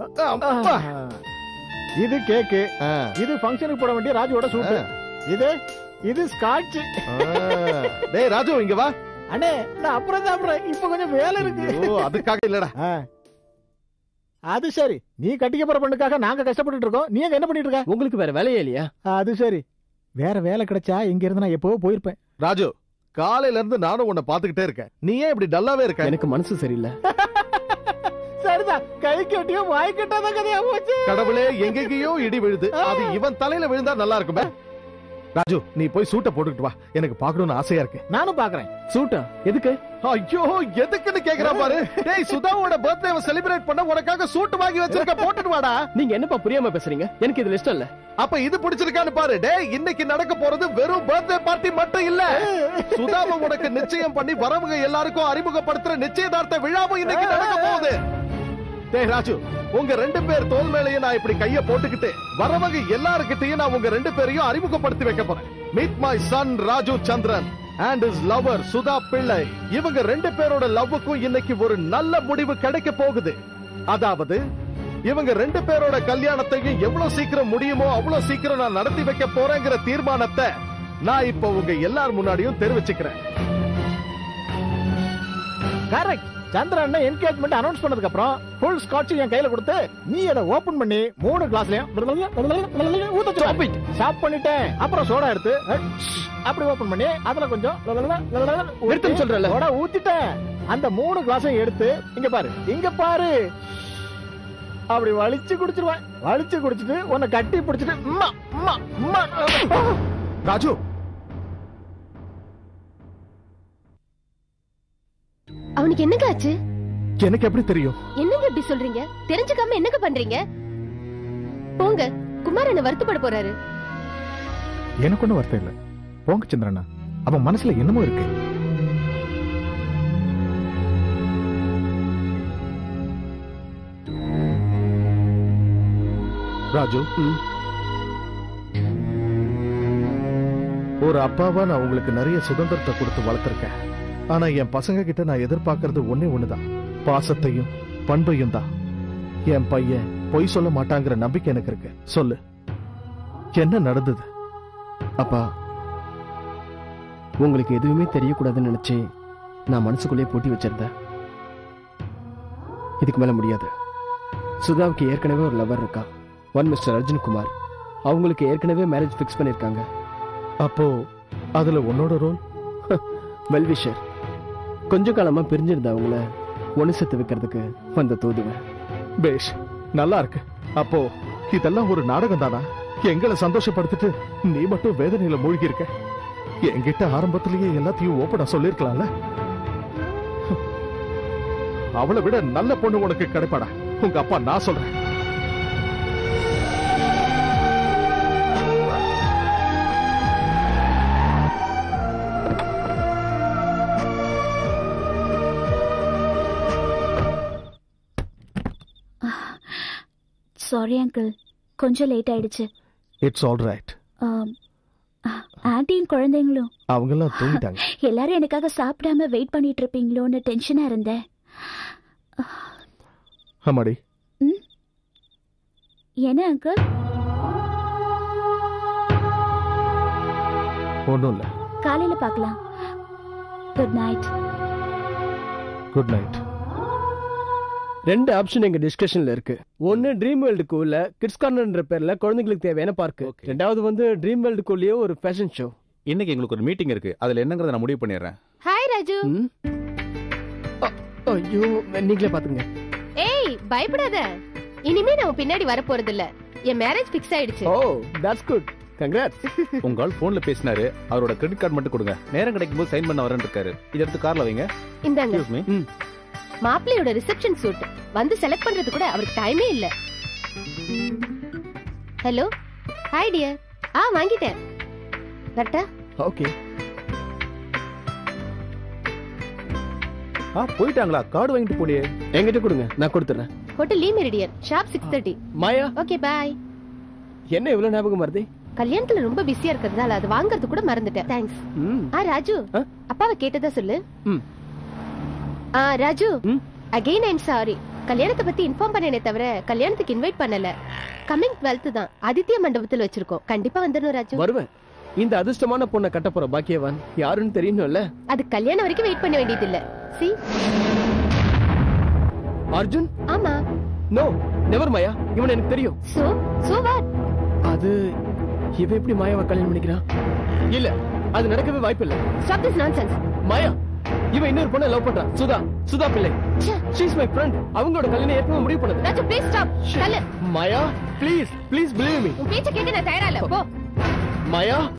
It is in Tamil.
அப்பா. இது கேக்கு ஆ, இது ஃபங்க்ஷனுக்கு போட வேண்டிய ராஜுவோட சூட்டு இது இது ஸ்காட்ச் ஆ. டேய் ராஜு இங்க வா அண்ணே நான் அப்புறம் சாப்பிடுறேன் இப்ப கொஞ்சம் வேலை இருக்கு ஐயோ, அதுக்காக இல்லடா ஆ. அது சரி நீ கட்டிக்க போற பொண்ணுக்காக நாங்க கஷ்டப்பட்டுட்டு இருக்கோம் நீ அங்க என்ன பண்ணிட்டு இருக்க உங்களுக்கு வேற வேலையே இல்லையா அது சரி வேற வேலை கிடைச்சா இங்க இருந்து நான் எப்பவோ போயிருப்பேன் ராஜு காலையில இருந்து நானும் உன்னை பாத்துக்கிட்டே இருக்கேன் நீ ஏன் இப்படி டல்லாவே இருக்க எனக்கு மனசு சரியில்லை சரிதான் கை கட்டியும் வாய் கட்டாத கதையா போச்சு கடவுளே எங்கெங்கேயோ இடி விழுது அது இவன் தலையில விழுந்தா நல்லா இருக்குமே ராஜு நீ போய் சூட்டை போட்டுக்கிட்டு வா எனக்கு பார்க்கணும்னு ஆசையா இருக்கு நானும் பாக்குறேன் சூட்டா எதுக்கு ஐயோ எதுக்குன்னு கேக்குறா பாரு டேய் சுதாவோட பர்த்டேவை செலிப்ரேட் பண்ண உனக்காக சூட் வாங்கி வச்சிருக்க போட்டுட்டு வாடா நீங்க என்னப்பா புரியாம பேசுறீங்க எனக்கு இதுல இஷ்டம் இல்ல அப்ப இது பிடிச்சிருக்கான்னு பாரு டேய் இன்னைக்கு நடக்க போறது வெறும் பர்த்டே பார்ட்டி மட்டும் இல்ல சுதாவை உனக்கு நிச்சயம் பண்ணி வரவங்க எல்லாருக்கும் அறிமுகப்படுத்துற நிச்சயதார்த்த விழாவும் இன்னைக்கு நடக்க போகுது டேய் ராஜு உங்க ரெண்டு பேர் தோல் மேலேயே நான் இப்படி கைய போட்டுக்கிட்டு வரவங்க எல்லாருக்கிட்டையும் நான் உங்க ரெண்டு பேரையும் அறிமுகப்படுத்தி வைக்க போறேன் meet my son Raju Chandran and his lover Sudha Pillai இவங்க ரெண்டு பேரோட லவ்வுக்கும் இன்னைக்கு ஒரு நல்ல முடிவு கிடைக்க போகுது அதாவது இவங்க ரெண்டு பேரோட கல்யாணத்தையும் எவ்வளவு சீக்கிரம் முடியுமோ அவ்வளவு சீக்கிரம் நான் நடத்தி வைக்க போறேங்கிற தீர்மானத்தை நான் இப்ப உங்க எல்லார் முன்னாடியும் தெரிவிச்சுக்கிறேன் கரெக்ட் சந்திரன் என்கேஜ்மெண்ட் அனௌன்ஸ் பண்ணதுக்கு அப்புறம் ஃபுல் ஸ்காட்ச் என் கையில கொடுத்து நீ அதை ஓபன் பண்ணி மூணு கிளாஸ்லயும் ஊத்த ஸ்டாப் பண்ணிட்டேன் அப்புறம் சோடா எடுத்து அஹ், அப்படி ஓபன் பண்ணி அதுல கொஞ்சம் நிறுத்தம் சொல்றேன்ல. சோடா ஊத்திட்டேன் அந்த மூணு கிளாஸையும் எடுத்து இங்க பாரு இங்க பாரு அப்படி வலிச்சு குடிச்சிருவேன் வலிச்சு குடிச்சிட்டு உன்னை கட்டி பிடிச்சிட்டு அம்மா அம்மா அம்மா ராஜு அவனுக்கு என்னங்க ஆச்சு எனக்கு எப்படி தெரியும் என்னங்க இப்படி சொல்றீங்க தெரிஞ்சுக்காம என்னங்க பண்றீங்க போங்க குமார் என்ன வருத்தப்பட போறாரு எனக்கு ஒண்ணும் வருத்தம் இல்ல போங்க சந்திரனா அவன் மனசுல என்னமோ இருக்கு ராஜு ஒரு அப்பாவா நான் உங்களுக்கு நிறைய சுதந்திரத்தை கொடுத்து வளர்த்திருக்கேன் ஆனா என் பசங்க கிட்ட நான் எதிர்பார்க்கறது ஒண்ணே ஒண்ணுதான் பாசத்தையும் பண்பையும் தான் என் பையன் பொய் சொல்ல மாட்டாங்கிற நம்பிக்கை எனக்கு இருக்கு சொல்லு என்ன நடந்தது அப்பா உங்களுக்கு எதுவுமே தெரியக்கூடாதுன்னு நினைச்சு நான் மனசுக்குள்ளேயே பூட்டி வச்சிருந்தேன் இதுக்கு மேல முடியாது சுதாவுக்கு ஏற்கனவே ஒரு லவர் இருக்கா ஒன் மிஸ்டர் அர்ஜுன் குமார் அவங்களுக்கு ஏற்கனவே மேரேஜ் ஃபிக்ஸ் பண்ணிருக்காங்க அப்போ அதுல உன்னோட ரோல் வெல்விஷர் கொஞ்ச காலமா பிரிஞ்சிருந்த அவங்கள ஒன்று சேர்த்து வைக்கிறதுக்கு வந்த தூதுவன் பேஷ் நல்லா இருக்கு அப்போ இதெல்லாம் ஒரு நாடகம் தானா எங்களை சந்தோஷப்படுத்திட்டு நீ மட்டும் வேதனையில மூழ்கி இருக்க என்கிட்ட ஆரம்பத்திலேயே எல்லாத்தையும் ஓப்பனா சொல்லிருக்கலாம்ல அவளை விட நல்ல பொண்ணு உனக்கு கிடைப்பாடா உங்க அப்பா நான் சொல்றேன் சாரி அங்கிள் கொஞ்சம் லேட் ஆயிடுச்சு இட்ஸ் ஆல் ரைட் ஆம், ஆ- ஆன்ட்டியும் குழந்தைங்களும் அவங்க எல்லாம் தூங்கிட்டாங்க எல்லாரும் எனக்காக சாப்பிடாம வெயிட் பண்ணிட்டு இருப்பீங்களோன்னு டென்ஷனா இருந்தேன் ஆமாடி என்ன அங்கிள் ஒண்ணும் இல்ல காலையில பார்க்கலாம் குட் நைட் குட் நைட் ரெண்டு ஆப்ஷன் எங்க டிஸ்கஷன்ல இருக்கு ஒன்னு ட்ரீம் வேர்ல்டுக்கு உள்ள கிட்ஸ் கார்னர்ன்ற பேர்ல குழந்தைங்களுக்கு தேவையான பார்க் ரெண்டாவது வந்து ட்ரீம் வேர்ல்டுக்குள்ளேயே ஒரு ஃபேஷன் ஷோ இன்னைக்கு எங்களுக்கு ஒரு மீட்டிங் இருக்கு அதுல என்னங்கறத நான் முடிவு பண்ணிடுறேன் ஹாய் ராஜு ஐயோ நீங்களே பாத்துங்க ஏய் பயப்படாத இனிமே நான் உன் பின்னாடி வர போறது இல்ல என் மேரேஜ் பிக்ஸ் ஆயிடுச்சு ஓ தட்ஸ் குட் கங்க்ராட்ஸ் உங்க ஆள் போன்ல பேசினாரு அவரோட கிரெடிட் கார்டு மட்டும் கொடுங்க நேரம் கிடைக்கும் போது சைன் பண்ண வரேன் இருக்காரு இதை எடுத்து கார்ல வைங்க இந்தாங்க Excuse me. மாப்பிள்ளையோட ரிசப்ஷன் சூட் வந்து செலக்ட் பண்றது கூட அவருக்கு டைமே இல்ல ஹலோ ஹாய் டியர் ஆ வாங்கிட்டேன் கரெக்டா ஓகே ஆ போயிட்டாங்களா கார்டு வாங்கிட்டு போலியே என்கிட்ட கொடுங்க நான் கொடுத்துறேன் hotel Le Meridien sharp six thirty Maya okay bye என்ன இவ்வளவு ஞாபகம் வருது கல்யாணத்துல ரொம்ப பிஸியா இருக்கிறதுனால அது வாங்குறது கூட மறந்துட்டேன் தேங்க்ஸ் ம் ஆ ராஜு அப்பாவை கேட்டதா சொல்லு ம் ஆ ராஜு அகைன் ஐம் சாரி கல்யாணத்தை பத்தி இன்ஃபார்ம் பண்ணனே தவிர கல்யாணத்துக்கு இன்வைட் பண்ணல கமிங் 12th தான் ஆதித்ய மண்டபத்துல வச்சிருக்கோம் கண்டிப்பா வந்துடணும் ராஜு வருவேன் இந்த அதிர்ஷ்டமான பொண்ணை கட்ட போற பாக்கியவான் யாருன்னு தெரியணும்ல அது கல்யாணம் வரைக்கும் வெயிட் பண்ண வேண்டியது இல்ல சி அர்ஜுன் ஆமா நோ நெவர் மாயா இவன் எனக்கு தெரியும் சோ சோ வாட் அது இவ எப்படி மாயாவை கல்யாணம் பண்ணிக்கிறான் இல்ல அது நடக்கவே வாய்ப்பு இல்ல ஸ்டாப் திஸ் நான்சென்ஸ் மாயா இவன் இன்னொரு பொண்ணை லவ் பண்றான் சுதா சுதா பிள்ளை ஷீஸ் மை ஃப்ரெண்ட் அவங்களோட கல்யாணம் ஏற்கனவே முடிவு பண்ணது ராஜு ப்ளீஸ் ஸ்டாப் கல்ல Maya please please believe me உன் பேச்ச கேட்க நான் தயாரா இல்ல போ மாயா